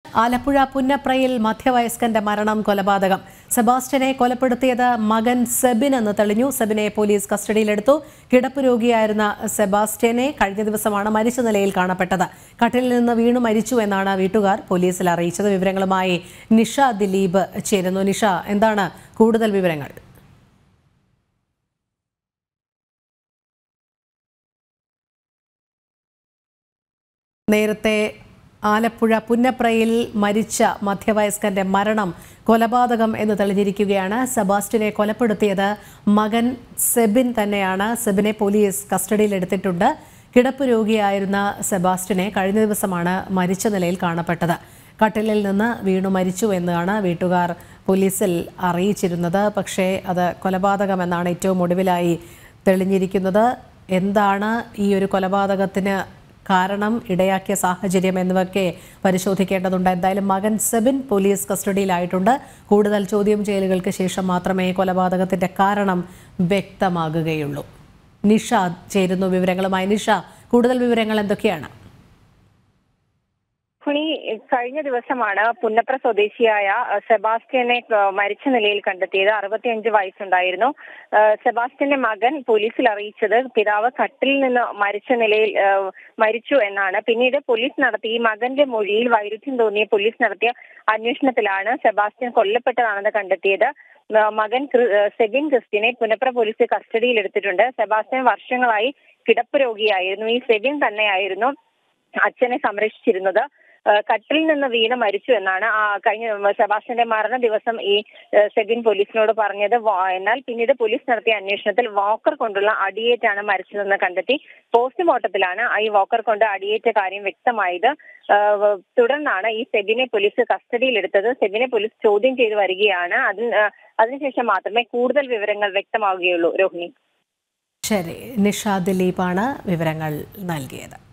ആലപ്പുഴ പുന്നപ്രയിൽ മധ്യവയസ്കന്റെ മരണം കൊലപാതകം സെബാസ്റ്റ്യനെ കൊലപ്പെടുത്തിയത് മകൻ സെബിൻ എന്ന് തെളിഞ്ഞു സെബിനെ പോലീസ് കസ്റ്റഡിയിലെടുത്തു കിടപ്പ് രോഗിയായിരുന്ന സെബാസ്റ്റ്യനെ കഴിഞ്ഞ ദിവസമാണ് മരിച്ച നിലയിൽ കാണപ്പെട്ടത് കട്ടിലിൽ നിന്ന് വീണു മരിച്ചു എന്നാണ് വീട്ടുകാർ പോലീസിൽ അറിയിച്ചത് വിവരങ്ങളുമായി നിഷ ദിലീപ് ചേരുന്നു നിഷ എന്താണ് കൂടുതൽ വിവരങ്ങൾ നേരത്തെ ആലപ്പുഴ പുന്നപ്രയിൽ മരിച്ച മധ്യവയസ്കന്റെ മരണം കൊലപാതകം എന്ന് തെളിഞ്ഞിരിക്കുകയാണ് സെബാസ്റ്റിനെ കൊലപ്പെടുത്തിയത് മകൻ സെബിൻ തന്നെയാണ് സെബിനെ പോലീസ് കസ്റ്റഡിയിലെടുത്തിട്ടുണ്ട് കിടപ്പ് രോഗിയായിരുന്ന സെബാസ്റ്റിനെ കഴിഞ്ഞ ദിവസമാണ് മരിച്ച നിലയിൽ കാണപ്പെട്ടത് കട്ടിലിൽ നിന്ന് വീണു മരിച്ചു എന്നാണ് വീട്ടുകാർ പോലീസിൽ അറിയിച്ചിരുന്നത് പക്ഷേ അത് കൊലപാതകമെന്നാണ് ഏറ്റവും ഒടുവിലായി തെളിഞ്ഞിരിക്കുന്നത് എന്താണ് ഈ ഒരു കൊലപാതകത്തിന് കാരണം ഇടയാക്കിയ സാഹചര്യം എന്നിവയൊക്കെ പരിശോധിക്കേണ്ടതുണ്ട് എന്തായാലും മകൻ സെബിൻ പോലീസ് കസ്റ്റഡിയിലായിട്ടുണ്ട് കൂടുതൽ ചോദ്യം ചെയ്യലുകൾക്ക് ശേഷം മാത്രമേ കൊലപാതകത്തിന്റെ കാരണം വ്യക്തമാകുകയുള്ളൂ നിഷ ചേരുന്നു വിവരങ്ങളുമായി നിഷ കൂടുതൽ വിവരങ്ങൾ എന്തൊക്കെയാണ് ഹുണി കഴിഞ്ഞ ദിവസമാണ് പുന്നപ്ര സ്വദേശിയായ അഹ്, സെബാസ്റ്റ്യനെ അഹ്, മരിച്ച നിലയിൽ കണ്ടെത്തിയത് അറുപത്തിയഞ്ച് വയസ്സുണ്ടായിരുന്നു അഹ്, സെബാസ്റ്റ്യന്റെ മകൻ പോലീസിൽ അറിയിച്ചത് പിതാവ് കട്ടിലിൽ നിന്ന് മരിച്ച നിലയിൽ അഹ്, മരിച്ചു എന്നാണ് പിന്നീട് പോലീസ് നടത്തി ഈ മകന്റെ മൊഴിയിൽ വൈരുദ്ധ്യം തോന്നിയ പോലീസ് നടത്തിയ അന്വേഷണത്തിലാണ് സെബാസ്റ്റ്യൻ കൊല്ലപ്പെട്ടതാണെന്ന് കണ്ടെത്തിയത് അഹ്, മകൻ ക്രി- അഹ്, സെബിൻ ക്രിസ്റ്റിനെ പുനപ്ര പോലീസ് കസ്റ്റഡിയിൽ എടുത്തിട്ടുണ്ട് സെബാസ്റ്റ്യൻ വർഷങ്ങളായി കിടപ്പ് രോഗിയായിരുന്നു ഈ സെബിൻ തന്നെയായിരുന്നു അച്ഛനെ സംരക്ഷിച്ചിരുന്നത് ഏഹ് കട്ടിലിൽ നിന്ന് വീണ് മരിച്ചു എന്നാണ് ആ കഴിഞ്ഞ സെബാസ്റ്റ്യന്റെ മരണ ദിവസം ഈ ഏഹ് സെബിൻ പോലീസിനോട് പറഞ്ഞത് വാ- എന്നാൽ പിന്നീട് പോലീസ് നടത്തിയ അന്വേഷണത്തിൽ വാക്കർ കൊണ്ടുള്ള അടിയേറ്റാണ് മരിച്ചതെന്ന് കണ്ടെത്തി പോസ്റ്റ്മോർട്ടത്തിലാണ് ഈ വാക്കർ കൊണ്ട് അടിയേറ്റ കാര്യം വ്യക്തമായത് ഏഹ് തുടർന്നാണ് ഈ സെബിനെ പോലീസ് കസ്റ്റഡിയിലെടുത്തത് സെബിനെ പോലീസ് ചോദ്യം ചെയ്തു വരികയാണ് അതിന് ഏഹ് അതിനുശേഷം മാത്രമേ കൂടുതൽ വിവരങ്ങൾ വ്യക്തമാവുകയുള്ളൂ രോഹിണി ശരി നിഷ ദിലീപാണ് വിവരങ്ങൾ നൽകിയത്